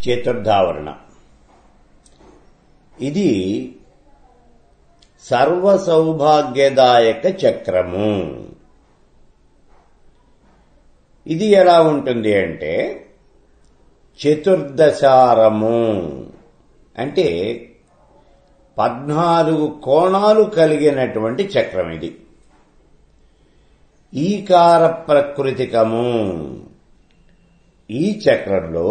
చతుర్థావరణ ఇది సర్వ సౌభాగ్యదాయక చక్రము ఇది ఎలా ఉంటుంది అంటే చతుర్దశారము అంటే పద్నాలుగు కోణాలు కలిగినటువంటి చక్రం ఇది ఈకార ప్రకృతికము ఈ చక్రంలో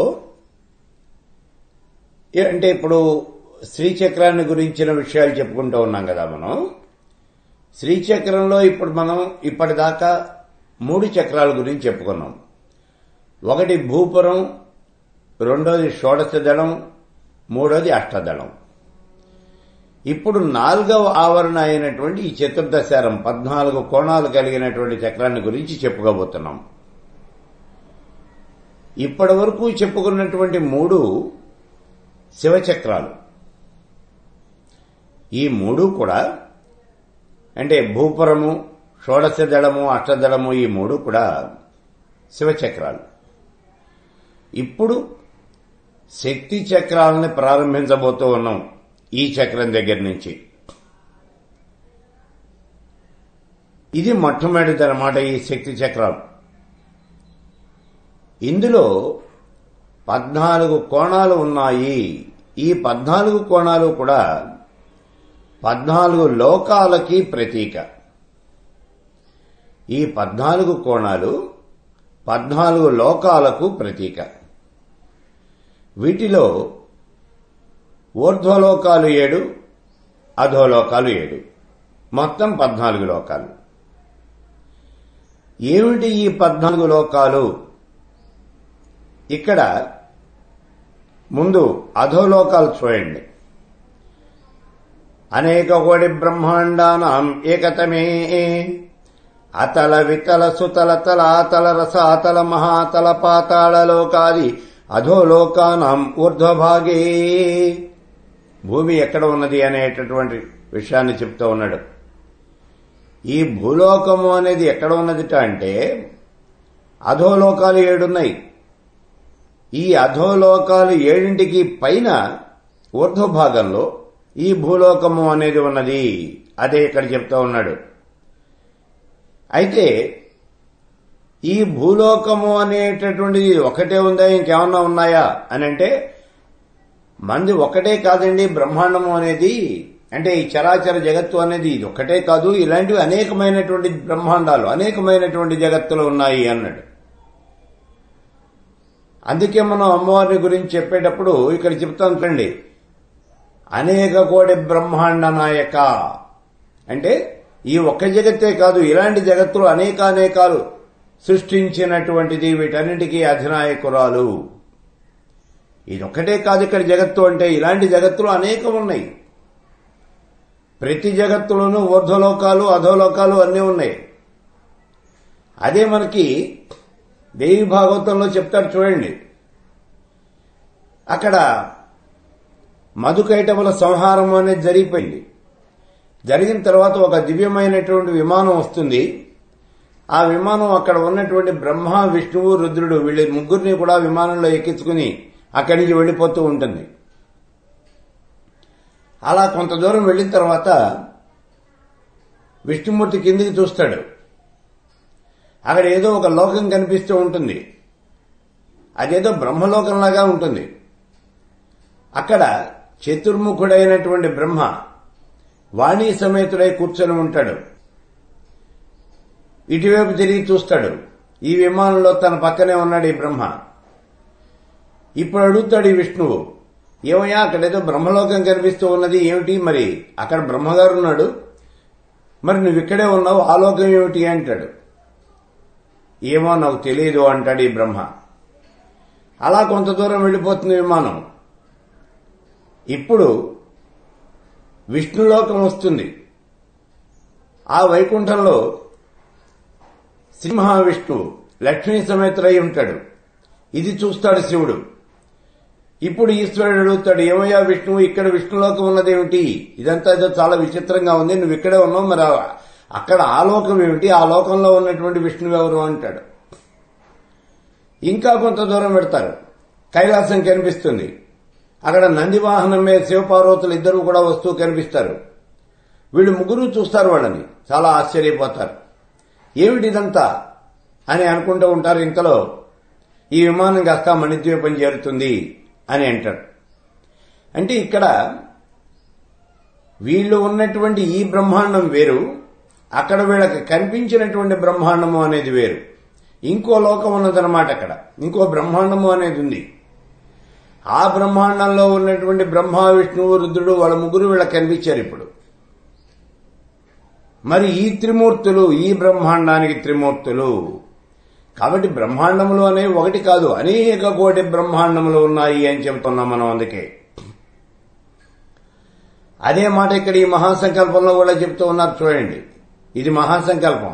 అంటే ఇప్పుడు శ్రీచక్రాన్ని గురించిన విషయాలు చెప్పుకుంటూ ఉన్నాం కదా మనం శ్రీచక్రంలో ఇప్పుడు మనం ఇప్పటిదాకా మూడు చక్రాల గురించి చెప్పుకున్నాం ఒకటి భూపురం రెండోది షోడశ దళం మూడోది అష్టదళం ఇప్పుడు నాలుగవ ఆవరణ అయినటువంటి ఈ చతుర్దశారం పద్నాలుగు కోణాలు కలిగినటువంటి చక్రాన్ని గురించి చెప్పుకోబోతున్నాం ఇప్పటి వరకు చెప్పుకున్నటువంటి మూడు శివచక్రాలు ఈ మూడు కూడా అంటే భూపురము షోడశ దళము అష్టదళము ఈ మూడు కూడా శివచక్రాలు ఇప్పుడు శక్తి చక్రాలని ప్రారంభించబోతూ ఉన్నాం ఈ చక్రం దగ్గర నుంచి ఇది మొట్టమొదటిది అనమాట ఈ శక్తి చక్రం ఇందులో పద్నాలుగు కోణాలు ఉన్నాయి ఈ పద్నాలుగు కోణాలు కూడా పద్నాలుగు లోకాలకి ప్రతీక ఈ పద్నాలుగు కోణాలు పద్నాలుగు లోకాలకు ప్రతీక వీటిలో ఊర్ధ్వలోకాలు ఏడు అధోలోకాలు ఏడు మొత్తం పద్నాలుగు లోకాలు ఏమిటి ఈ పద్నాలుగు లోకాలు ఇక్కడ ముందు అధోలోకాలు చూడండి అనేక కోటి బ్రహ్మాండానాం ఏకతమే అతల వితల సుతల తల అతల రస అతల మహాతల పాతాళ లోకాది అధోలోకానాం ఊర్ధ్వభాగే భూమి ఎక్కడ ఉన్నది అనేటటువంటి విషయాన్ని చెప్తూ ఉన్నాడు ఈ భూలోకము అనేది ఎక్కడ ఉన్నదిట అంటే అధోలోకాలు ఏడున్నాయి ఈ అధోలోకాలు ఏడింటికి పైన ఊర్ధ్వభాగంలో ఈ భూలోకము అనేది ఉన్నది అదే ఇక్కడ చెప్తా ఉన్నాడు అయితే ఈ భూలోకము అనేటటువంటిది ఒకటే ఉందా ఇంకేమన్నా ఉన్నాయా అని అంటే మంది ఒకటే కాదండి బ్రహ్మాండము అనేది అంటే ఈ చరాచర జగత్తు అనేది ఇది ఒకటే కాదు ఇలాంటివి అనేకమైనటువంటి బ్రహ్మాండాలు అనేకమైనటువంటి జగత్తులు ఉన్నాయి అన్నాడు అందుకే మనం అమ్మవారిని గురించి చెప్పేటప్పుడు ఇక్కడ చెప్తాం చూడండి అనేక కోడి బ్రహ్మాండ నాయక అంటే ఈ ఒక్క జగత్తే కాదు ఇలాంటి జగత్తులు అనేకానేకాలు సృష్టించినటువంటిది వీటన్నిటికీ అధినాయకురాలు ఇదొక్కటే కాదు ఇక్కడ జగత్తు అంటే ఇలాంటి జగత్తులు అనేకం ఉన్నాయి ప్రతి జగత్తులోనూ ఊర్ధ్వలోకాలు అధోలోకాలు అన్నీ ఉన్నాయి అదే మనకి దేవి భాగవతంలో చెప్తారు చూడండి అక్కడ మధుకైటముల సంహారం అనేది జరిగిపోయింది జరిగిన తర్వాత ఒక దివ్యమైనటువంటి విమానం వస్తుంది ఆ విమానం అక్కడ ఉన్నటువంటి బ్రహ్మ విష్ణువు రుద్రుడు వీళ్ళ ముగ్గురిని కూడా విమానంలో ఎక్కించుకుని అక్కడి నుంచి వెళ్ళిపోతూ ఉంటుంది అలా కొంత దూరం వెళ్ళిన తర్వాత విష్ణుమూర్తి కిందికి చూస్తాడు అక్కడ ఏదో ఒక లోకం కనిపిస్తూ ఉంటుంది అదేదో బ్రహ్మలోకంలాగా ఉంటుంది అక్కడ చతుర్ముఖుడైనటువంటి బ్రహ్మ వాణి సమేతుడై కూర్చొని ఉంటాడు ఇటువైపు తిరిగి చూస్తాడు ఈ విమానంలో తన పక్కనే ఉన్నాడు ఈ బ్రహ్మ ఇప్పుడు అడుగుతాడు ఈ విష్ణువు ఏమయ్యా అక్కడేదో బ్రహ్మలోకం కనిపిస్తూ ఉన్నది ఏమిటి మరి అక్కడ బ్రహ్మగారు ఉన్నాడు మరి నువ్వు ఇక్కడే ఉన్నావు ఆ లోకం ఏమిటి అంటాడు ఏమో నాకు తెలియదు అంటాడు ఈ బ్రహ్మ అలా కొంత దూరం వెళ్ళిపోతుంది విమానం ఇప్పుడు విష్ణులోకం వస్తుంది ఆ వైకుంఠంలో శ్రీ మహావిష్ణువు లక్ష్మీ సమేతుడై ఉంటాడు ఇది చూస్తాడు శివుడు ఇప్పుడు ఈశ్వరుడు అడుగుతాడు ఏమయ్యా విష్ణువు ఇక్కడ విష్ణులోకం ఉన్నదేమిటి ఇదంతా ఏదో చాలా విచిత్రంగా ఉంది నువ్వు ఇక్కడే ఉన్నావు మరి అక్కడ ఆ లోకం ఏమిటి ఆ లోకంలో ఉన్నటువంటి విష్ణువు ఎవరు అంటాడు ఇంకా కొంత దూరం పెడతారు కైలాసం కనిపిస్తుంది అక్కడ నంది వాహనం మీద శివపార్వతులు ఇద్దరు కూడా వస్తూ కనిపిస్తారు వీళ్ళు ముగ్గురు చూస్తారు వాళ్ళని చాలా ఆశ్చర్యపోతారు ఏమిటిదంతా అని అనుకుంటూ ఉంటారు ఇంతలో ఈ విమానం కాస్త మణిద్వీపం చేరుతుంది అని అంటారు అంటే ఇక్కడ వీళ్ళు ఉన్నటువంటి ఈ బ్రహ్మాండం వేరు అక్కడ వీళ్ళకి కనిపించినటువంటి బ్రహ్మాండము అనేది వేరు ఇంకో లోకం ఉన్నదన్నమాట అక్కడ ఇంకో బ్రహ్మాండము అనేది ఉంది ఆ బ్రహ్మాండంలో ఉన్నటువంటి బ్రహ్మ విష్ణువు రుద్రుడు వాళ్ళ ముగ్గురు వీళ్ళకి కనిపించారు ఇప్పుడు మరి ఈ త్రిమూర్తులు ఈ బ్రహ్మాండానికి త్రిమూర్తులు కాబట్టి బ్రహ్మాండములు అనేవి ఒకటి కాదు అనేక కోటి బ్రహ్మాండములు ఉన్నాయి అని చెబుతున్నాం మనం అందుకే అదే మాట ఇక్కడ ఈ మహాసంకల్పంలో కూడా చెప్తూ ఉన్నారు చూడండి ఇది మహాసంకల్పం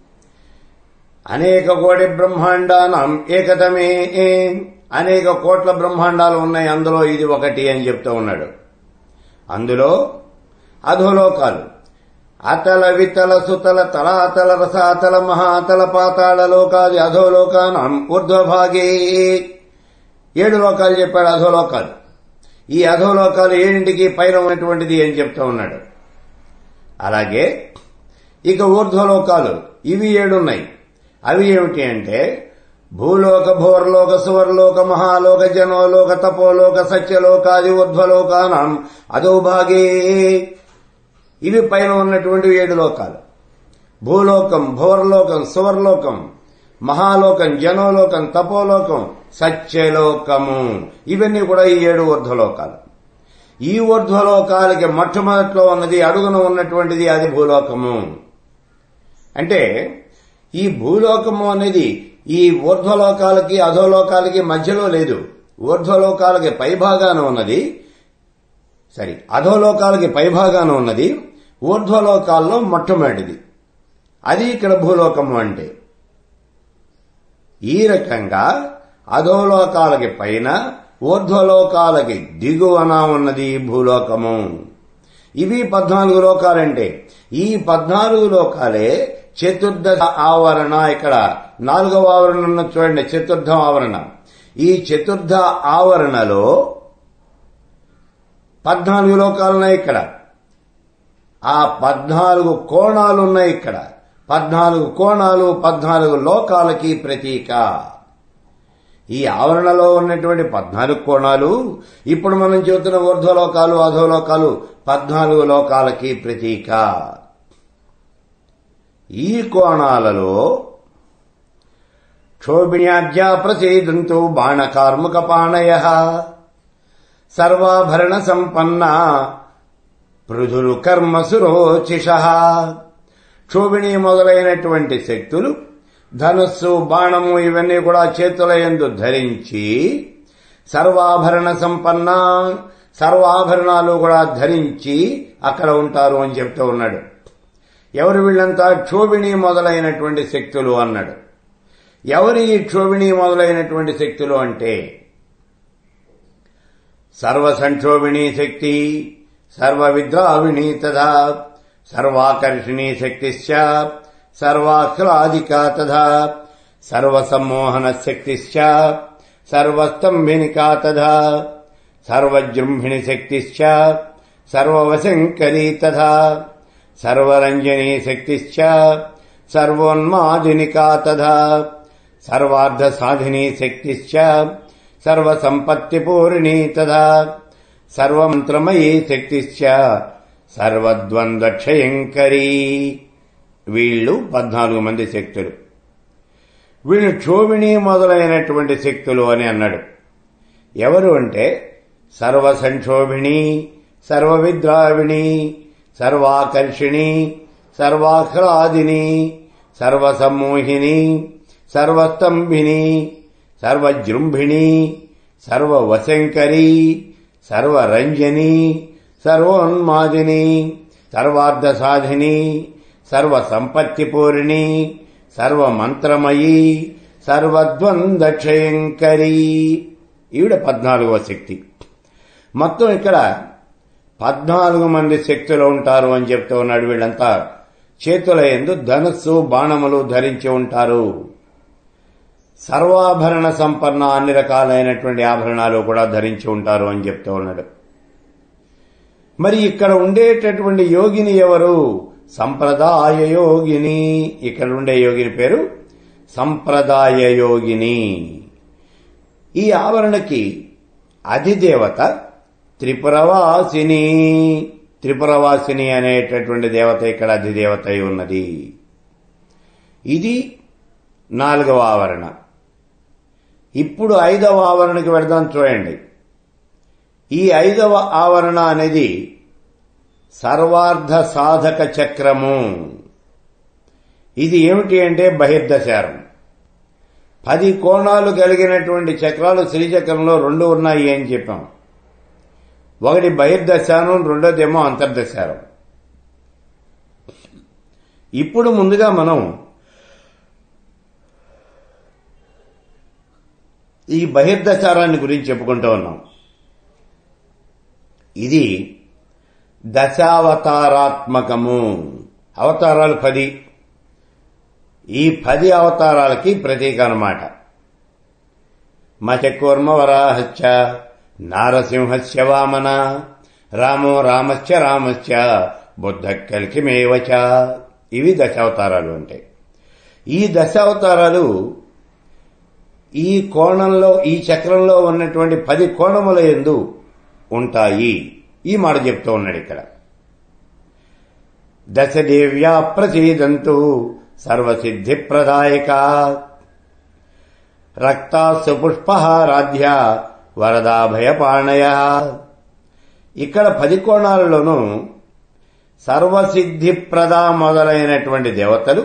అనేక కోటి బ్రహ్మాండానం ఏకతమే అనేక కోట్ల బ్రహ్మాండాలు ఉన్నాయి అందులో ఇది ఒకటి అని చెప్తూ ఉన్నాడు అందులో అధోలోకాలు అతల వితల సుతల తలాతల రసాతల మహాతల పాతాళ లోకాది అధోలోకానం ఊర్ధ్వభాగే ఏడు లోకాలు చెప్పాడు అధోలోకాలు ఈ అధోలోకాలు ఏడింటికి పైన ఉన్నటువంటిది అని చెప్తా ఉన్నాడు అలాగే ఇక ఊర్ధ్వలోకాలు ఇవి ఏడున్నాయి అవి ఏమిటి అంటే భూలోక భోర్లోక సువర్లోక మహాలోక జనోలోక తపోలోక సత్యలోకాది ఊర్ధ్వలోకానం అధోభాగే ఇవి పైన ఉన్నటువంటి ఏడు లోకాలు భూలోకం భోర్లోకం సువర్లోకం మహాలోకం జనోలోకం తపోలోకం సత్యలోకము ఇవన్నీ కూడా ఈ ఏడు ఊర్ధ్వలోకాలు ఈ ఊర్ధ్వలోకాలకి మొట్టమొదట్లో ఉన్నది అడుగున ఉన్నటువంటిది అది భూలోకము అంటే ఈ భూలోకము అనేది ఈ ఊర్ధ్వలోకాలకి అధోలోకాలకి మధ్యలో లేదు ఊర్ధ్వలోకాలకి పైభాగాన ఉన్నది సరి అధోలోకాలకి పైభాగాన ఉన్నది ఊర్ధ్వలోకాల్లో మొట్టమొదటిది అది ఇక్కడ భూలోకము అంటే ఈ రకంగా అధోలోకాలకి పైన ఊర్ధ్వలోకాలకి దిగువన ఉన్నది భూలోకము ఇవి పద్నాలుగు లోకాలంటే ఈ పద్నాలుగు లోకాలే చతుర్థ ఆవరణ ఇక్కడ నాలుగవ ఆవరణ ఉన్న చూడండి చతుర్థ ఆవరణ ఈ చతుర్థ ఆవరణలో పద్నాలుగు లోకాలున్నాయి ఇక్కడ ఆ పద్నాలుగు కోణాలు ఉన్నాయి ఇక్కడ పద్నాలుగు కోణాలు పద్నాలుగు లోకాలకి ప్రతీక ఈ ఆవరణలో ఉన్నటువంటి పద్నాలుగు కోణాలు ఇప్పుడు మనం చెబుతున్న ఊర్ధ్వలోకాలు అధోలోకాలు పద్నాలుగు లోకాలకి ప్రతీక ఈ కోణాలలో క్షోభిణ్యాద్యా ప్రసేదంతో బాణకార్ముక పాణయ సర్వాభరణ సంపన్న పృథులు కర్మసురోచిష క్షోభిణి మొదలైనటువంటి శక్తులు ధనుస్సు బాణము ఇవన్నీ కూడా చేతుల ఎందు ధరించి సర్వాభరణ సంపన్న సర్వాభరణాలు కూడా ధరించి అక్కడ ఉంటారు అని చెప్తూ ఉన్నాడు ఎవరు వీళ్ళంతా క్షోభిణి మొదలైనటువంటి శక్తులు అన్నాడు ఎవరి ఈ క్షోభిణి మొదలైనటువంటి శక్తులు అంటే సర్వసంక్షోభిణీ శక్తి సర్వ విద్రావిణీ తథా సర్వాకర్షిణీ శక్తిశ్చ సర్వాహ్లాదికా తథా సర్వసమ్మోహన శక్తిశ్చ సర్వస్తంభినికా తథా సర్వజృంభిణి శక్తిశ్చ సర్వవశంకరీ తథా సర్వరంజనీ శక్తిశ్చ సర్వోన్మాదినికా తథా సర్వార్ధసాధినీ శక్తిశ్చ సర్వసంపత్తిపూరిణీ తథా సర్వమంత్రమయీ శక్తిశ్చ సర్వద్వంద్వక్షయంకరీ వీళ్ళు పద్నాలుగు మంది శక్తులు వీళ్ళు క్షోభిణి మొదలైనటువంటి శక్తులు అని అన్నాడు ఎవరు అంటే సర్వసంక్షోభిణి సర్వవిద్రావిణి సర్వాకర్షిణి సర్వాహ్లాదిని సర్వసమ్మోహిని సర్వస్తంభిని సర్వజృంభిణి సర్వవశంకరి సర్వరంజని సర్వోన్మాదిని సర్వార్ధసాధిని సర్వసంపత్తిపూరిణి సర్వమంత్రమయీ సర్వద్వందక్షయంకరీ ఈవిడ పద్నాలుగవ శక్తి మొత్తం ఇక్కడ పద్నాలుగు మంది శక్తులు ఉంటారు అని చెప్తూ ఉన్నాడు వీళ్ళంతా చేతుల ఎందు ధనుస్సు బాణములు ధరించి ఉంటారు సర్వాభరణ సంపన్న అన్ని రకాలైనటువంటి ఆభరణాలు కూడా ధరించి ఉంటారు అని చెప్తూ ఉన్నాడు మరి ఇక్కడ ఉండేటటువంటి యోగిని ఎవరు సంప్రదాయ యోగిని ఇక్కడ ఉండే యోగిని పేరు సంప్రదాయ యోగిని ఈ ఆవరణకి అధిదేవత త్రిపురవాసిని త్రిపురవాసిని అనేటటువంటి దేవత ఇక్కడ అధిదేవత అయి ఉన్నది ఇది నాలుగవ ఆవరణ ఇప్పుడు ఐదవ ఆవరణకి వెళదాం చూడండి ఈ ఐదవ ఆవరణ అనేది సర్వార్థ సాధక చక్రము ఇది ఏమిటి అంటే బహిర్దశారం పది కోణాలు కలిగినటువంటి చక్రాలు శ్రీచక్రంలో రెండు ఉన్నాయి అని చెప్పాం ఒకటి బహిర్దశానం రెండోదేమో అంతర్దశారం ఇప్పుడు ముందుగా మనం ఈ బహిర్దశారాన్ని గురించి చెప్పుకుంటూ ఉన్నాం ఇది దశావతారాత్మకము అవతారాలు పది ఈ పది అవతారాలకి ప్రతీక అనమాట మచకూర్మ వరాహశ్చ నారసింహస్య వామన రామో రామశ్చ రామశ్చ బుద్ధ కలికిమేవచ ఇవి దశావతారాలు అంటే ఈ దశావతారాలు ఈ కోణంలో ఈ చక్రంలో ఉన్నటువంటి పది కోణముల ఎందు ఉంటాయి ఈ మాట చెప్తూ ఉన్నాడు ఇక్కడ దశదేవ్యా ప్రసీదంతు సర్వసిద్ధి ప్రదాయక రక్తా సుపుష్పహారాధ్య వరదాభయపాణయ ఇక్కడ పది కోణాలలోనూ సర్వసిద్ధిప్రద మొదలైనటువంటి దేవతలు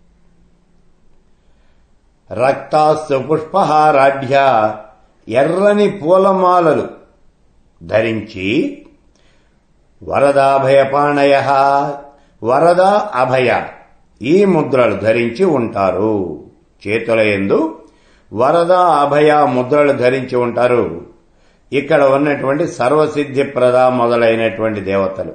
రక్తాస్సు పుష్పహారాఢ్య ఎర్రని పూలమాలలు ధరించి వరదాభయపాణయ వరద అభయ ఈ ముద్రలు ధరించి ఉంటారు చేతుల ఎందు వరద అభయ ముద్రలు ధరించి ఉంటారు ఇక్కడ ఉన్నటువంటి సర్వసిద్ధిప్రద మొదలైనటువంటి దేవతలు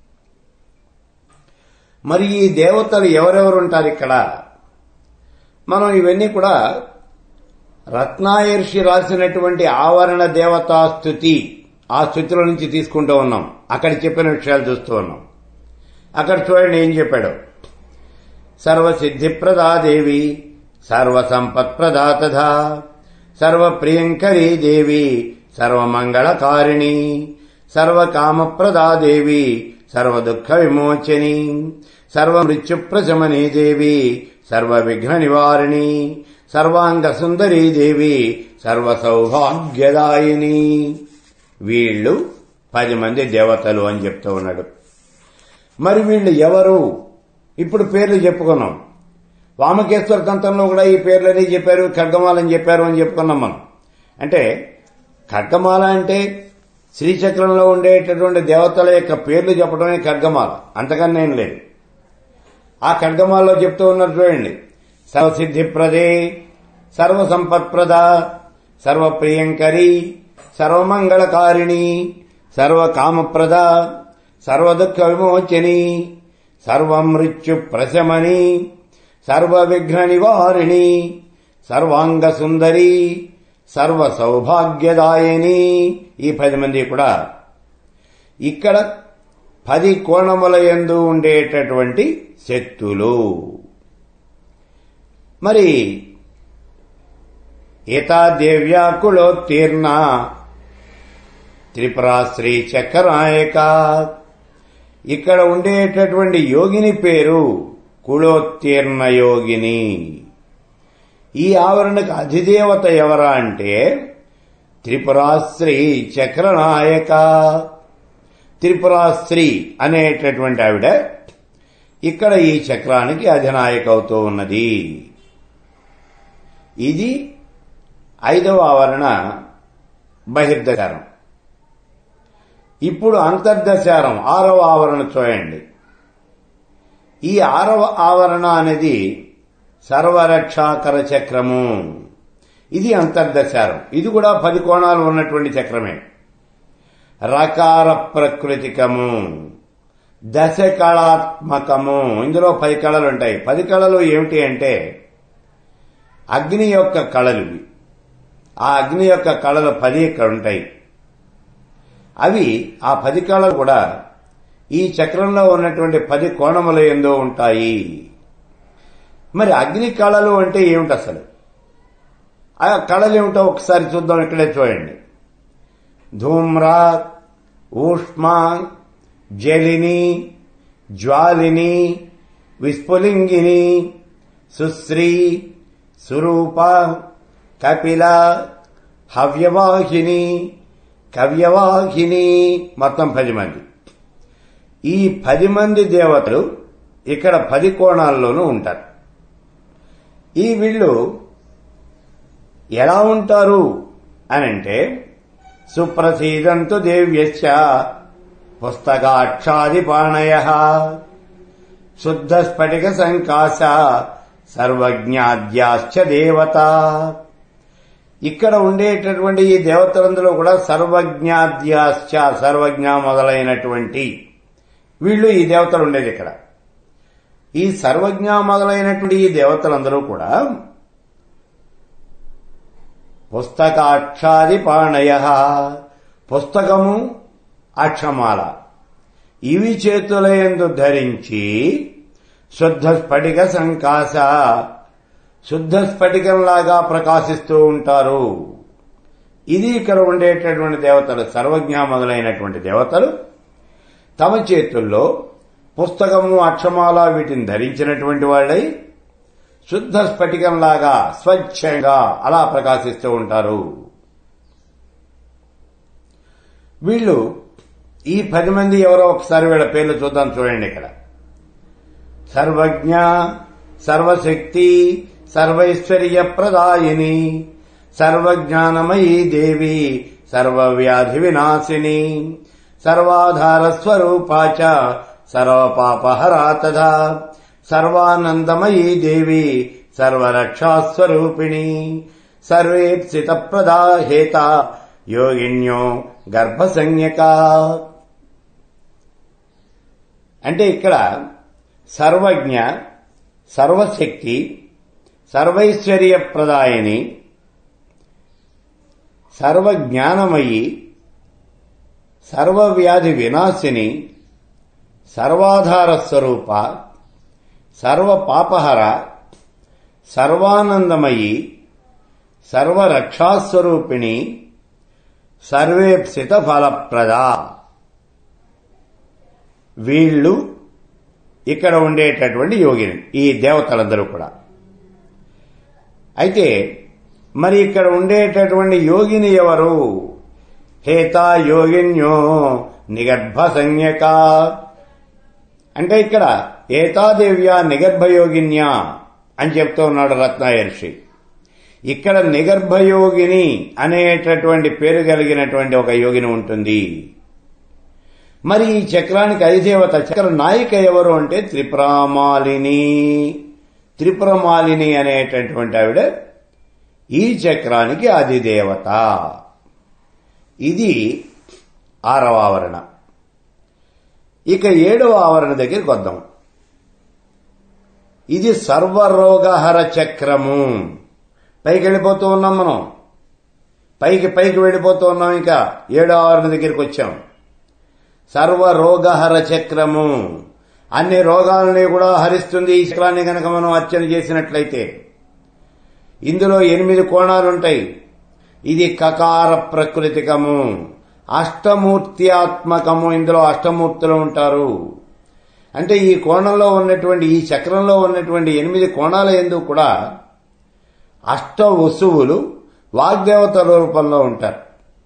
మరి ఈ దేవతలు ఎవరెవరు ఉంటారు ఇక్కడ మనం ఇవన్నీ కూడా రత్నాయర్షి రాసినటువంటి ఆవరణ దేవతా స్థుతి ఆ స్థుతిలో నుంచి తీసుకుంటూ ఉన్నాం అక్కడ చెప్పిన విషయాలు చూస్తూ ఉన్నాం అక్కడ చూడండి ఏం చెప్పాడు సర్వసిద్ధిప్రదాదేవి సర్వసంపత్ప్రదా తథా సర్వప్రియంకరీ దేవి సర్వమంగళకారిణి సర్వకామప్రదాదేవి సర్వదుఃఖ విమోచని సర్వమృత్యుప్రశమనీ దేవి సర్వవిఘ్న నివారిణి సర్వాంగ సుందరీ దేవి సర్వ సౌభాగ్యదాయిని వీళ్ళు పది మంది దేవతలు అని చెప్తూ ఉన్నాడు మరి వీళ్ళు ఎవరు ఇప్పుడు పేర్లు చెప్పుకున్నాం వామకేశ్వర తంత్రంలో కూడా ఈ పేర్లని చెప్పారు ఖడ్గమాలని చెప్పారు అని చెప్పుకున్నాం మనం అంటే ఖడ్గమాల అంటే శ్రీచక్రంలో ఉండేటటువంటి దేవతల యొక్క పేర్లు చెప్పడమే ఖడ్గమాల అంతకన్నా ఏం లేదు ఆ ఖడ్గమాల్లో చెప్తూ ఉన్నారు చూడండి సర్వసిద్ధిప్రదే సర్వసంపత్ప్రద సర్వప్రియంకరి సర్వమంగళకారిణి సర్వకామప్రద సర్వదుఃఖ విమోచని సర్వమృత్యు ప్రశమని సర్వవిఘ్న నివారిణి సర్వాంగ సుందరి సర్వ సౌభాగ్యదాయని ఈ పది మంది కూడా ఇక్కడ పది కోణముల ఎందు ఉండేటటువంటి శక్తులు మరి ఏతాదేవ్యాకులోత్తీర్ణ త్రిపురా శ్రీ చక్రనాయక ఇక్కడ ఉండేటటువంటి యోగిని పేరు కులోత్తీర్ణ యోగిని ఈ ఆవరణకు అధిదేవత ఎవరా అంటే త్రిపురాశ్రీ చక్రనాయక త్రిపురాశ్రీ అనేటటువంటి ఆవిడ ఇక్కడ ఈ చక్రానికి అధినాయక అవుతూ ఉన్నది ఇది ఐదవ ఆవరణ బహిర్దశారం ఇప్పుడు అంతర్దశారం ఆరవ ఆవరణ చూడండి ఈ ఆరవ ఆవరణ అనేది సర్వరక్షాకర చక్రము ఇది అంతర్దశారం ఇది కూడా పది కోణాలు ఉన్నటువంటి చక్రమే రకార ప్రకృతికము దశ కళాత్మకము ఇందులో పది కళలు ఉంటాయి పది కళలు ఏమిటి అంటే అగ్ని యొక్క కళలు ఇవి ఆ అగ్ని యొక్క కళలు పది ఇక్కడ ఉంటాయి అవి ఆ పది కళలు కూడా ఈ చక్రంలో ఉన్నటువంటి పది కోణముల ఎందో ఉంటాయి మరి అగ్ని కళలు అంటే ఏమిటి అసలు ఆ కళలు ఏమిటో ఒకసారి చూద్దాం ఇక్కడే చూడండి ధూమ్రా ఊష్మ జలిని జ్వాలిని విస్ఫులింగిని సుశ్రీ సురూప కపిల హవ్యవాహిని కవ్యవాహిని మొత్తం పది మంది ఈ పది మంది దేవతలు ఇక్కడ పది కోణాల్లోనూ ఉంటారు ఈ వీళ్ళు ఎలా ఉంటారు అనంటే సుప్రసీదంతు దేవ్యశ్చ పుస్తకాక్షాదిపాణయ శుద్ధ స్ఫటిక సంకాశ సర్వజ్ఞాద్యాశ్చ దేవత ఇక్కడ ఉండేటటువంటి ఈ దేవతలందరూ కూడా సర్వజ్ఞాద్యాశ్చ సర్వజ్ఞ మొదలైనటువంటి వీళ్ళు ఈ దేవతలు ఉండేది ఇక్కడ ఈ సర్వజ్ఞ మొదలైనటువంటి ఈ దేవతలందరూ కూడా పుస్తకాక్షాది పాణయ పుస్తకము అక్షమాల ఇవి చేతులయందు ధరించి శుద్ధ స్ఫటిక సంకాశ శుద్ధ స్ఫటికంలాగా ప్రకాశిస్తూ ఉంటారు ఇది ఇక్కడ ఉండేటటువంటి దేవతలు సర్వజ్ఞ మొదలైనటువంటి దేవతలు తమ చేతుల్లో పుస్తకము అక్షమాల వీటిని ధరించినటువంటి వాళ్ళై శుద్ధ స్ఫటికంలాగా స్వచ్ఛంగా అలా ప్రకాశిస్తూ ఉంటారు వీళ్ళు ఈ పది మంది ఎవరో ఒకసారి వీళ్ళ పేర్లు చూద్దాం చూడండి ఇక్కడ సర్వజ్ఞ సర్వశక్తి సర్వైశ్వర్య ప్రదాయిని సర్వజ్ఞానమయీ దేవి సర్వవ్యాధి వినాశిని సర్వాధార స్వరూపాచ సర్వపాపహరా తథా సర్వానందమయీ దేవి సర్వరక్షాస్వరూపిణి సర్వేప్సిత ప్రదాహేత యోగిన్యో గర్భసంజ్ఞక అంటే ఇక్కడ సర్వజ్ఞ సర్వశక్తి సర్వైశ్వర్య ప్రదాయని సర్వజ్ఞానమయి సర్వవ్యాధి వినాశిని సర్వాధార స్వరూప సర్వపాపహర సర్వానందమయి సర్వరక్షాస్వరూపిణి సర్వేప్సిత ఫలప్రద వీళ్ళు ఇక్కడ ఉండేటటువంటి యోగిని ఈ దేవతలందరూ కూడా అయితే మరి ఇక్కడ ఉండేటటువంటి యోగిని ఎవరు హేత యోగిన్యో నిగర్భ సంజ్ఞక అంటే ఇక్కడ ఏతాదేవ్య నిగర్భయోగిన్య అని చెప్తూ ఉన్నాడు రత్నాయర్షి ఇక్కడ నిగర్భయోగిని అనేటటువంటి పేరు కలిగినటువంటి ఒక యోగిని ఉంటుంది మరి ఈ చక్రానికి అధిదేవత చక్ర నాయిక ఎవరు అంటే త్రిపురమాలిని త్రిపురమాలిని అనేటటువంటి ఆవిడ ఈ చక్రానికి అధిదేవత ఇది ఆరవ ఆవరణ ఇక ఏడవ ఆవరణ దగ్గరికి వద్దాం ఇది సర్వరోగహర చక్రము పైకి వెళ్ళిపోతూ ఉన్నాం మనం పైకి పైకి వెళ్ళిపోతూ ఉన్నాం ఇంకా ఏడో ఆవరణ దగ్గరికి వచ్చాం సర్వరోగహర చక్రము అన్ని రోగాలని కూడా హరిస్తుంది ఈ చక్రాన్ని గనక మనం అర్చన చేసినట్లయితే ఇందులో ఎనిమిది కోణాలుంటాయి ఇది కకార ప్రకృతికము అష్టమూర్త్యాత్మకము ఇందులో అష్టమూర్తులు ఉంటారు అంటే ఈ కోణంలో ఉన్నటువంటి ఈ చక్రంలో ఉన్నటువంటి ఎనిమిది కోణాల ఎందు కూడా అష్ట వసువులు వాగ్దేవతల రూపంలో ఉంటారు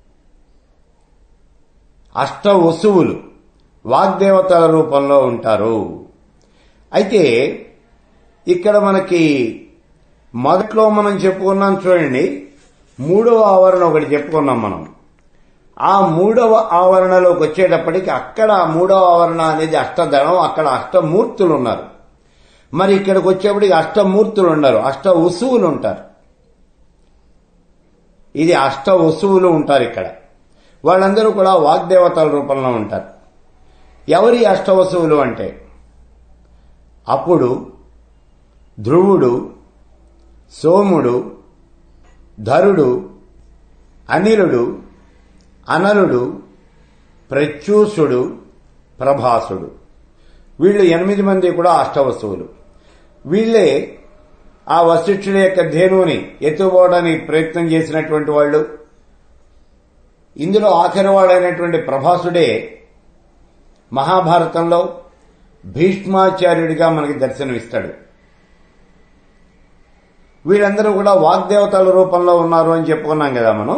అష్ట వసువులు వాగ్దేవతల రూపంలో ఉంటారు అయితే ఇక్కడ మనకి మొదట్లో మనం చెప్పుకున్నాం చూడండి మూడవ ఆవరణ ఒకటి చెప్పుకున్నాం మనం ఆ మూడవ ఆవరణలోకి వచ్చేటప్పటికి అక్కడ ఆ మూడవ ఆవరణ అనేది అష్టదళం అక్కడ అష్టమూర్తులు ఉన్నారు మరి ఇక్కడికి వచ్చేప్పటికి అష్టమూర్తులు ఉన్నారు అష్ట వసువులు ఉంటారు ఇది అష్ట వసువులు ఉంటారు ఇక్కడ వాళ్ళందరూ కూడా వాగ్దేవతల రూపంలో ఉంటారు ఎవరి అష్టవసువులు అంటే అప్పుడు ధ్రువుడు సోముడు ధరుడు అనిలుడు అనలుడు ప్రత్యూసుడు ప్రభాసుడు వీళ్ళు ఎనిమిది మంది కూడా అష్టవస్తువులు వీళ్ళే ఆ వశిష్ఠుడి యొక్క ధేనువుని ఎత్తుకోవడానికి ప్రయత్నం చేసినటువంటి వాళ్ళు ఇందులో ఆఖరివాడైనటువంటి ప్రభాసుడే మహాభారతంలో భీష్మాచార్యుడిగా మనకి దర్శనమిస్తాడు వీళ్ళందరూ కూడా వాగ్దేవతల రూపంలో ఉన్నారు అని చెప్పుకున్నాం కదా మనం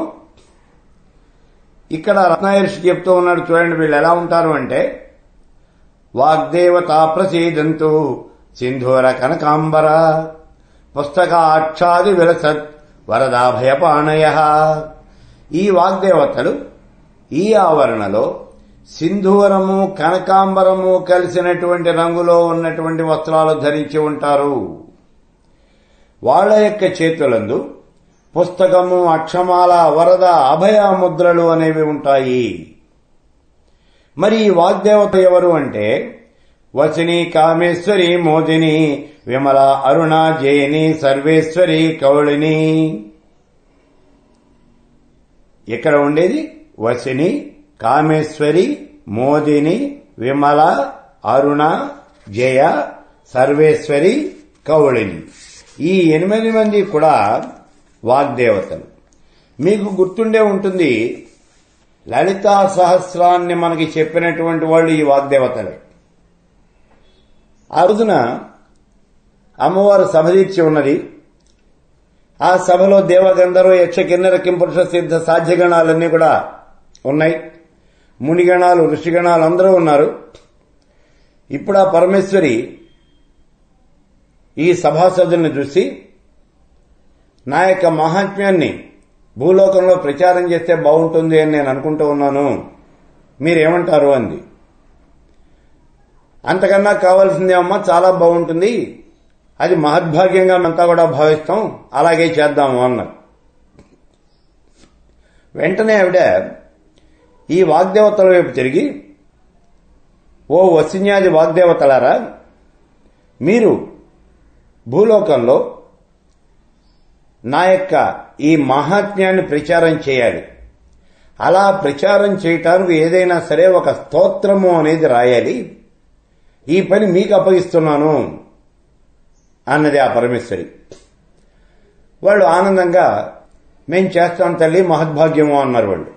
ఇక్కడ రత్నాయర్షి చెప్తూ ఉన్నాడు చూడండి వీళ్ళు ఎలా ఉంటారు అంటే వాగ్దేవత ప్రసీదంతు సింధూర కనకాంబర పుస్తకాక్షాది విలసత్ వరదాభయపాణయ ఈ వాగ్దేవతలు ఈ ఆవరణలో సింధూరము కనకాంబరము కలిసినటువంటి రంగులో ఉన్నటువంటి వస్త్రాలు ధరించి ఉంటారు వాళ్ల యొక్క చేతులందు పుస్తకము అక్షమాల వరద అభయ ముద్రలు అనేవి ఉంటాయి మరి ఈ వాగ్దేవత ఎవరు అంటే వసిని కామేశ్వరి మోదిని విమల అరుణ జయని సర్వేశ్వరి కౌళిని ఇక్కడ ఉండేది వసిని కామేశ్వరి మోదిని విమల అరుణ జయ సర్వేశ్వరి కౌళిని ఈ ఎనిమిది మంది కూడా వాగ్దేవతలు మీకు గుర్తుండే ఉంటుంది లలితా సహస్రాన్ని మనకి చెప్పినటువంటి వాళ్ళు ఈ వాగ్దేవతలే ఆ రోజున అమ్మవారు సభ తీర్చి ఉన్నది ఆ సభలో దేవగంధర్వ యక్ష కిన్నెర కింపురుష సిద్ధ సాధ్యగణాలన్నీ కూడా ఉన్నాయి మునిగణాలు ఋషిగణాలు అందరూ ఉన్నారు ఇప్పుడు ఆ పరమేశ్వరి ఈ సభాసదుల్ని చూసి నా యొక్క మహాత్మ్యాన్ని భూలోకంలో ప్రచారం చేస్తే బాగుంటుంది అని నేను అనుకుంటూ ఉన్నాను మీరేమంటారు అంది అంతకన్నా కావాల్సిందేమమ్మా చాలా బాగుంటుంది అది మహద్భాగ్యంగా అంతా కూడా భావిస్తాం అలాగే చేద్దాము అన్నారు వెంటనే ఆవిడ ఈ వాగ్దేవతల వైపు తిరిగి ఓ వసిన్యాది వాగ్దేవతలారా మీరు భూలోకంలో నా యొక్క ఈ మహాత్మ్యాన్ని ప్రచారం చేయాలి అలా ప్రచారం చేయటానికి ఏదైనా సరే ఒక స్తోత్రము అనేది రాయాలి ఈ పని మీకు అప్పగిస్తున్నాను అన్నది ఆ పరమేశ్వరి వాళ్ళు ఆనందంగా మేం చేస్తాం తల్లి మహద్భాగ్యము అన్నారు వాళ్ళు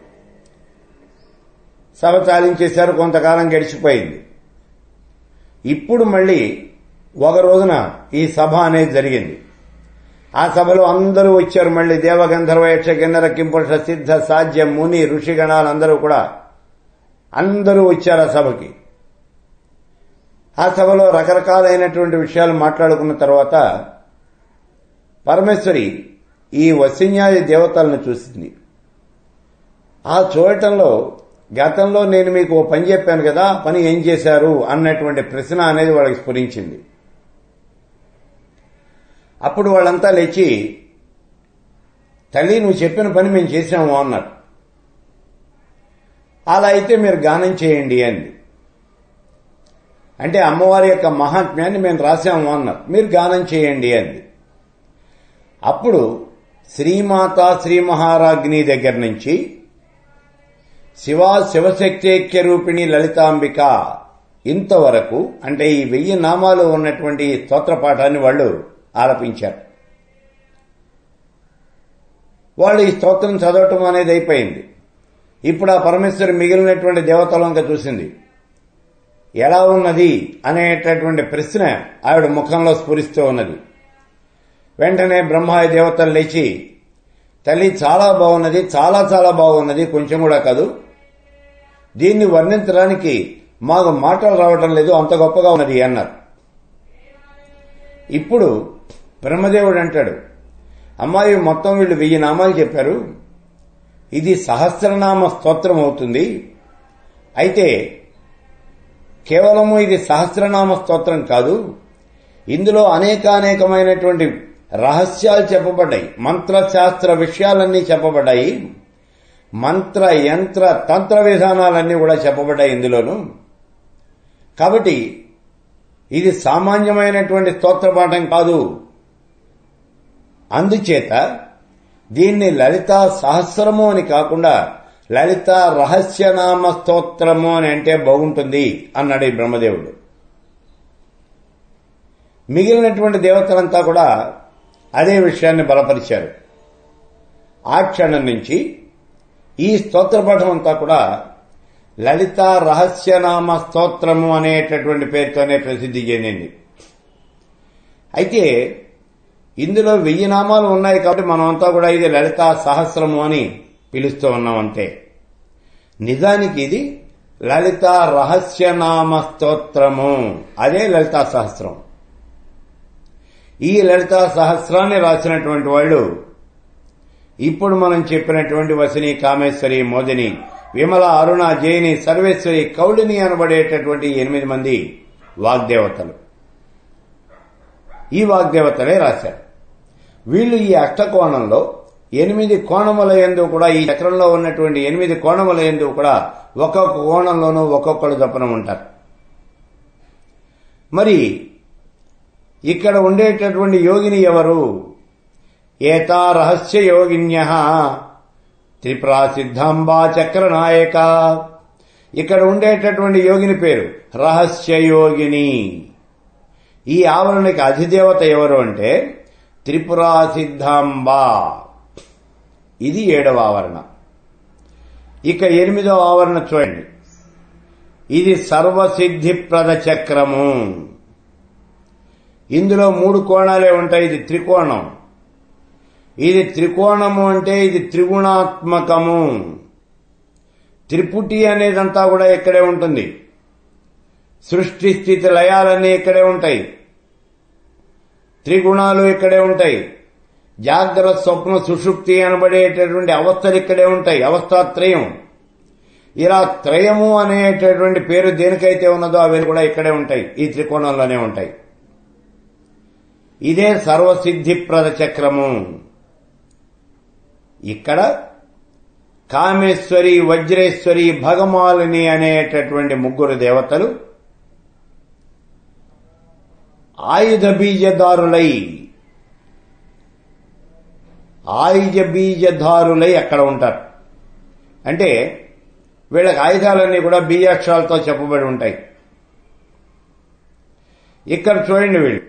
సభ చాలించేశారు కొంతకాలం గడిచిపోయింది ఇప్పుడు మళ్ళీ ఒక రోజున ఈ సభ అనేది జరిగింది ఆ సభలో అందరూ వచ్చారు మళ్ళీ దేవగంధర్వ యక్ష కిన్నర కింపురుష సిద్ధ సాధ్య ముని ఋషిగణాలు అందరూ కూడా అందరూ వచ్చారు ఆ సభకి ఆ సభలో రకరకాలైనటువంటి విషయాలు మాట్లాడుకున్న తర్వాత పరమేశ్వరి ఈ వసిన్యాది దేవతలను చూసింది ఆ చూడటంలో గతంలో నేను మీకు ఓ పని చెప్పాను కదా ఆ పని ఏం చేశారు అన్నటువంటి ప్రశ్న అనేది వాళ్ళకి స్ఫురించింది అప్పుడు వాళ్ళంతా లేచి తల్లి నువ్వు చెప్పిన పని మేము చేశాము అన్నారు అలా అయితే మీరు గానం చేయండి అంది అంటే అమ్మవారి యొక్క మహాత్మ్యాన్ని మేము రాశాము అన్నారు మీరు గానం చేయండి అంది అప్పుడు శ్రీమాత శ్రీ మహారాజ్ని దగ్గర నుంచి శివా శివశక్తైక్య రూపిణి లలితాంబిక ఇంతవరకు అంటే ఈ వెయ్యి నామాలు ఉన్నటువంటి స్తోత్ర పాఠాన్ని వాళ్ళు ఆలపించారు వాళ్ళు ఈ స్తోత్రం చదవటం అనేది అయిపోయింది ఇప్పుడు ఆ పరమేశ్వరి మిగిలినటువంటి దేవతలంక చూసింది ఎలా ఉన్నది అనేటటువంటి ప్రశ్న ఆవిడ ముఖంలో స్ఫురిస్తూ ఉన్నది వెంటనే బ్రహ్మాయి దేవతలు లేచి తల్లి చాలా బాగున్నది చాలా చాలా బాగున్నది కొంచెం కూడా కాదు దీన్ని వర్ణించడానికి మాకు మాటలు రావటం లేదు అంత గొప్పగా ఉన్నది అన్నారు ఇప్పుడు బ్రహ్మదేవుడు అంటాడు అమ్మాయి మొత్తం వీళ్ళు వెయ్యి నామాలు చెప్పారు ఇది సహస్రనామ స్తోత్రం అవుతుంది అయితే కేవలము ఇది సహస్రనామ స్తోత్రం కాదు ఇందులో అనేకానేకమైనటువంటి రహస్యాలు చెప్పబడ్డాయి మంత్రశాస్త్ర విషయాలన్నీ చెప్పబడ్డాయి మంత్ర యంత్ర తంత్ర విధానాలన్నీ కూడా చెప్పబడ్డాయి ఇందులోను కాబట్టి ఇది సామాన్యమైనటువంటి స్తోత్ర పాఠం కాదు అందుచేత దీన్ని లలిత సహస్రము అని కాకుండా లలిత రహస్యనామ స్తోత్రము అని అంటే బాగుంటుంది అన్నాడు ఈ బ్రహ్మదేవుడు మిగిలినటువంటి దేవతలంతా కూడా అదే విషయాన్ని బలపరిచారు ఆ క్షణం నుంచి ఈ స్తోత్రపఠం అంతా కూడా లలిత రహస్యనామ స్తోత్రము అనేటటువంటి పేరుతోనే ప్రసిద్ధి చెందింది అయితే ఇందులో వెయ్యి నామాలు ఉన్నాయి కాబట్టి మనమంతా కూడా ఇది లలితా సహస్రము అని పిలుస్తూ ఉన్నాం అంతే నిజానికి ఇది లలిత రహస్యనామ స్తోత్రము అదే లలితా సహస్రం ఈ లలితా సహస్రాన్ని రాసినటువంటి వాళ్ళు ఇప్పుడు మనం చెప్పినటువంటి వసిని కామేశ్వరి మోదిని విమల అరుణ జైని సర్వేశ్వరి కౌళిని అనబడేటటువంటి ఎనిమిది మంది వాగ్దేవతలు ఈ వాగ్దేవతలే రాశారు వీళ్ళు ఈ అష్టకోణంలో ఎనిమిది కోణముల ఎందు కూడా ఈ చక్రంలో ఉన్నటువంటి ఎనిమిది కోణముల ఎందు కూడా ఒక్కొక్క కోణంలోనూ ఒక్కొక్కరు చొప్పున ఉంటారు మరి ఇక్కడ ఉండేటటువంటి యోగిని ఎవరు ఏతా రహస్య యోగిన్య త్రిపురా సిద్ధాంబా చక్రనాయక ఇక్కడ ఉండేటటువంటి యోగిని పేరు రహస్య యోగిని ఈ ఆవరణకి అధిదేవత ఎవరు అంటే త్రిపురా సిద్ధాంబ ఇది ఏడవ ఆవరణ ఇక ఎనిమిదవ ఆవరణ చూడండి ఇది సర్వసిద్ధిప్రద చక్రము ఇందులో మూడు కోణాలే ఉంటాయి ఇది త్రికోణం ఇది త్రికోణము అంటే ఇది త్రిగుణాత్మకము త్రిపుటి అనేదంతా కూడా ఇక్కడే ఉంటుంది సృష్టి స్థితి లయాలన్నీ ఇక్కడే ఉంటాయి త్రిగుణాలు ఇక్కడే ఉంటాయి జాగ్రత్త స్వప్న సుషుప్తి అనబడేటటువంటి అవస్థలు ఇక్కడే ఉంటాయి అవస్థాత్రయం ఇలా త్రయము అనేటటువంటి పేరు దేనికైతే ఉన్నదో అవి కూడా ఇక్కడే ఉంటాయి ఈ త్రికోణంలోనే ఉంటాయి ఇదే సర్వసిద్ధిప్రద చక్రము ఇక్కడ కామేశ్వరి వజ్రేశ్వరి భగమాలిని అనేటటువంటి ముగ్గురు దేవతలు ఆయుధ బీజదారులై ఆయుధ బీజదారులై అక్కడ ఉంటారు అంటే వీళ్ళకి ఆయుధాలన్నీ కూడా బీజాక్షరాలతో చెప్పబడి ఉంటాయి ఇక్కడ చూడండి వీళ్ళు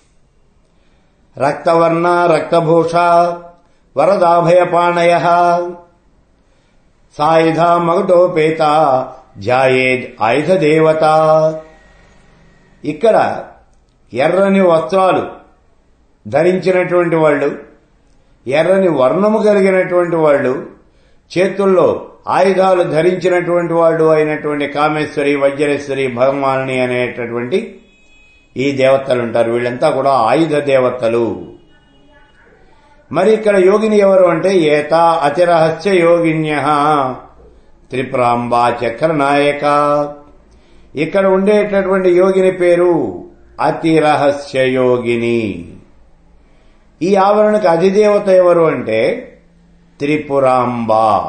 రక్తవర్ణ రక్తభూష వరదాభయపాణయ సాయుధ మగటోపేత జాయేద్ ఆయుధ దేవత ఇక్కడ ఎర్రని వస్త్రాలు ధరించినటువంటి వాళ్ళు ఎర్రని వర్ణము కలిగినటువంటి వాళ్ళు చేతుల్లో ఆయుధాలు ధరించినటువంటి వాళ్ళు అయినటువంటి కామేశ్వరి వజ్రేశ్వరి భగవాని అనేటటువంటి ఈ దేవతలు ఉంటారు వీళ్ళంతా కూడా ఆయుధ దేవతలు మరి ఇక్కడ యోగిని ఎవరు అంటే ఏతా అతిరహస్య యోగిన్య త్రిపురాంబా చక్రనాయక ఇక్కడ ఉండేటటువంటి యోగిని పేరు అతిరహస్య యోగిని ఈ ఆవరణకు అధిదేవత ఎవరు అంటే త్రిపురాంబ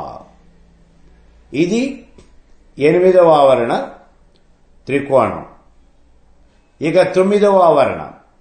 ఇది ఎనిమిదవ ఆవరణ త్రికోణం ఇక తొమ్మిదవ ఆవరణ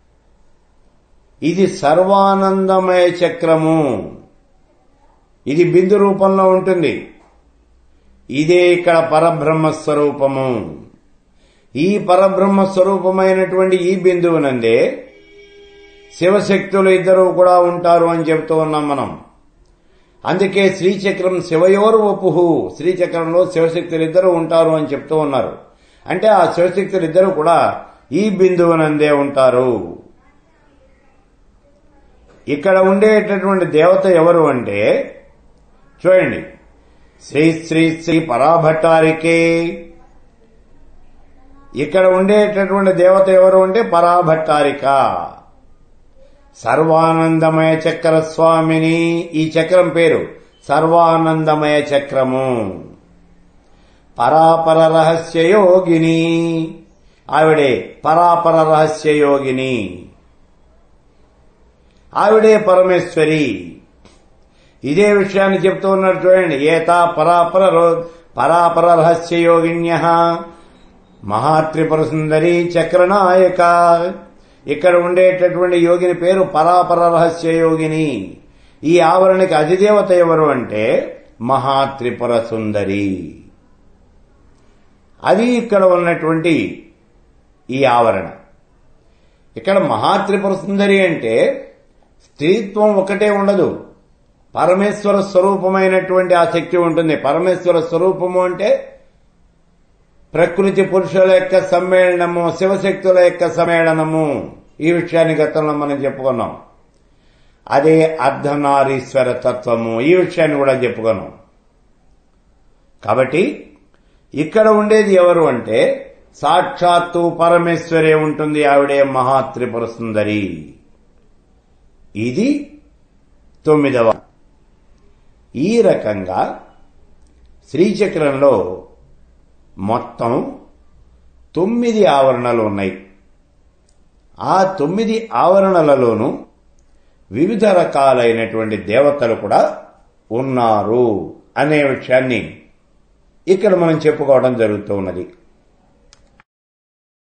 ఇది సర్వానందమయ చక్రము ఇది బిందు రూపంలో ఉంటుంది ఇదే ఇక్కడ పరబ్రహ్మ స్వరూపము ఈ పరబ్రహ్మ స్వరూపమైనటువంటి ఈ బిందువునందే శివశక్తులు ఇద్దరు కూడా ఉంటారు అని చెబుతూ ఉన్నాం మనం అందుకే శ్రీచక్రం శివయోరు వపుహు శ్రీచక్రంలో శివశక్తులు ఇద్దరు ఉంటారు అని చెప్తూ ఉన్నారు అంటే ఆ శివశక్తులు ఇద్దరు కూడా ఈ బిందువునందే ఉంటారు ఇక్కడ ఉండేటటువంటి దేవత ఎవరు అంటే చూడండి శ్రీ శ్రీ శ్రీ పరాభట్టారికే ఇక్కడ ఉండేటటువంటి దేవత ఎవరు అంటే పరాభట్టారిక సర్వానందమయ చక్ర స్వామిని ఈ చక్రం పేరు సర్వానందమయ చక్రము పరాపర రహస్య యోగిని ఆవిడే పరాపర రహస్య యోగిని ఆవిడే పరమేశ్వరి ఇదే విషయాన్ని చెప్తూ ఉన్నారు చూడండి ఏతా పరాపర పరాపర రహస్య యోగిన్య మహాత్రిపుర సుందరి చక్రనాయక ఇక్కడ ఉండేటటువంటి యోగిని పేరు పరాపర రహస్య యోగిని ఈ ఆవరణకి అధిదేవత ఎవరు అంటే మహాత్రిపుర సుందరి అది ఇక్కడ ఉన్నటువంటి ఈ ఆవరణ ఇక్కడ మహాత్రిపుర సుందరి అంటే స్త్రీత్వం ఒకటే ఉండదు పరమేశ్వర స్వరూపమైనటువంటి ఆ శక్తి ఉంటుంది పరమేశ్వర స్వరూపము అంటే ప్రకృతి పురుషుల యొక్క సమ్మేళనము శివశక్తుల యొక్క సమ్మేళనము ఈ విషయాన్ని గతంలో మనం చెప్పుకున్నాం అదే అర్ధనారీశ్వర తత్వము ఈ విషయాన్ని కూడా చెప్పుకున్నాం కాబట్టి ఇక్కడ ఉండేది ఎవరు అంటే సాక్షాత్తు పరమేశ్వరే ఉంటుంది ఆవిడే మహాత్రిపుర సుందరి ఇది తొమ్మిదవ ఈ రకంగా శ్రీచక్రంలో మొత్తం తొమ్మిది ఆవరణలు ఉన్నాయి ఆ తొమ్మిది ఆవరణలలోనూ వివిధ రకాలైనటువంటి దేవతలు కూడా ఉన్నారు అనే విషయాన్ని ఇక్కడ మనం చెప్పుకోవడం జరుగుతూ ఉన్నది